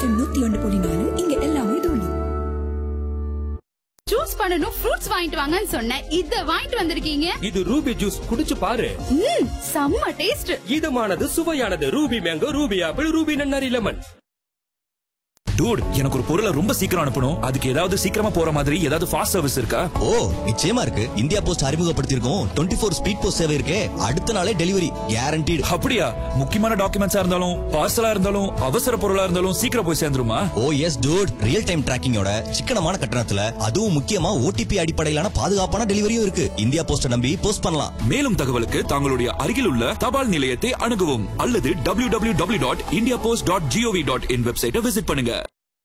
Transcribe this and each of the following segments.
FM நூத்தி ஒன்று புள்ளி நாலு இங்க எல்லாமே தூளி ஜூஸ் பண்ணனும் ஃப்ரூட்ஸ் வாங்கிட்டு வாங்கன்னு சொன்னேன் இத வாங்கிட்டு வந்திருக்கீங்க இது ரூபி ஜூஸ் குடிச்சு பாரு ம் செம்ம டேஸ்ட் இதமானது சுவையானது Ruby mango Ruby apple Ruby நன்னாரி லெமன் டூட் எனக்கு ஒரு பொருளை ரொம்ப சீக்கிரம் அனுப்பணும் அதுக்கு ஏதாவது சீக்கிரமா போற மாதிரி ஏதாவது ஃபாஸ்ட் சர்வீஸ் இருக்கா ஓ நிச்சயமா இருக்கு இந்தியா போஸ்ட் அறிமுகப்படுத்தியிருக்கோம் டுவெண்ட்டி ஃபோர் ஸ்பீட் போஸ்ட் சேவை இருக்கே அடுத்த நாளே டெலிவரி கேரண்டீடு அப்படியா முக்கியமான டாக்குமெண்ட்ஸா இருந்தாலும் பார்சலா இருந்தாலும் அவசர பொருளா இருந்தாலும் சீக்கிரம் போய் சேர்ந்துருமா oh yes dude real time டிராக்கிங்கோட சிக்கனமான கட்டணத்துல அதுவும் முக்கியமா ஓடிபி அடிப்படையிலான பாதுகாப்பான டெலிவரியும் இருக்கு இந்தியா போஸ்ட நம்பி போஸ்ட் பண்ணலாம் மேலும் தகவலுக்கு தங்களுடைய அருகில் உள்ள தபால் நிலையத்தை அணுகவும் அல்லது W W W dot India post dot GOV dot in வெப்சைட்டை விசிட் பண்ணுங்க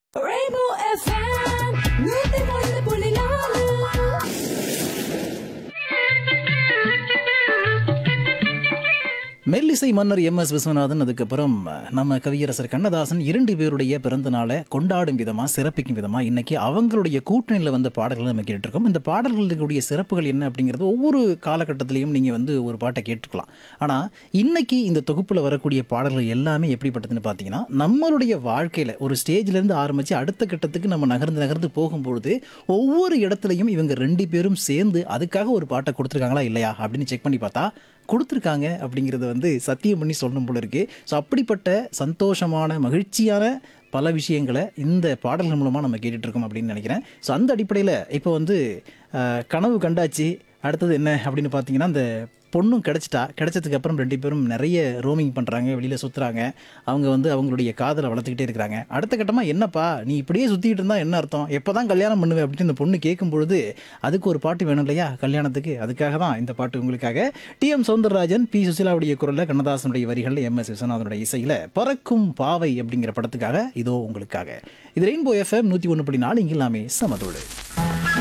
மெல்லிசை மன்னர் எம் எஸ் விஸ்வநாதன் அதுக்கப்புறம் நம்ம கவியரசர் கண்ணதாசன் இரண்டு பேருடைய பிறந்த நாளை கொண்டாடும் விதமா சிறப்பிக்கும் விதமா இன்னைக்கு அவங்களுடைய கூட்டணியில் வந்த பாடல்களை நம்ம கேட்டுருக்கோம் இந்த பாடல்களுடைய சிறப்புகள் என்ன அப்படிங்கிறது ஒவ்வொரு காலகட்டத்திலையும் நீங்க வந்து ஒரு பாட்டை கேட்டுக்கலாம் ஆனா இன்னைக்கு இந்த தொகுப்புல வரக்கூடிய பாடல்கள் எல்லாமே எப்படிப்பட்டதுன்னு பார்த்தீங்கன்னா நம்மளுடைய வாழ்க்கையில ஒரு ஸ்டேஜ்ல இருந்து ஆரம்பிச்சு அடுத்த கட்டத்துக்கு நம்ம நகர்ந்து நகர்ந்து போகும்பொழுது ஒவ்வொரு இடத்துலையும் இவங்க ரெண்டு பேரும் சேர்ந்து அதுக்காக ஒரு பாட்டை கொடுத்துருக்காங்களா இல்லையா அப்படின்னு செக் பண்ணி பார்த்தா கொடுத்துருக்காங்க அப்படிங்கிறத வந்து சத்தியம் பண்ணி சொல்லணும் போல இருக்கு ஸோ அப்படிப்பட்ட சந்தோஷமான மகிழ்ச்சியான பல விஷயங்களை இந்த பாடல்கள் மூலமாக நம்ம கேட்டுட்டு இருக்கோம் அப்படின்னு நினைக்கிறேன் ஸோ அந்த அடிப்படையில் இப்போ வந்து அஹ், கனவு கண்டாச்சு அடுத்தது என்ன அப்படின்னு பார்த்தீங்கன்னா அந்த பொண்ணும் கிடச்சிட்டா கிடைச்சதுக்கு அப்புறம் ரெண்டு பேரும் நிறைய ரோமிங் பண்ணுறாங்க வெளியில் சுற்றுறாங்க அவங்க வந்து அவங்களுடைய காதலை வளர்த்துக்கிட்டே இருக்கிறாங்க அடுத்த கட்டமாக என்னப்பா நீ இப்படியே சுற்றிட்டு இருந்தால் என்ன அர்த்தம் எப்போ தான் கல்யாணம் பண்ணுவேன் அப்படின்னு இந்த பொண்ணு கேட்கும் பொழுது அதுக்கு ஒரு பாட்டு வேணும் இல்லையா கல்யாணத்துக்கு அதுக்காக தான் இந்த பாட்டு உங்களுக்காக டி எம் சௌந்தரராஜன் பி சுசிலாவுடைய குரலில் கண்ணதாசனுடைய வரிகளில் எம் எஸ் விஸ்வநாதனுடைய இசையில் பறக்கும் பாவை அப்படிங்கிற படத்துக்காக இதோ உங்களுக்காக இது ரெயின்போ எஃப்எம் நூற்றி ஒன்று புள்ளி நாலு இங்கிலாமே சமதோடு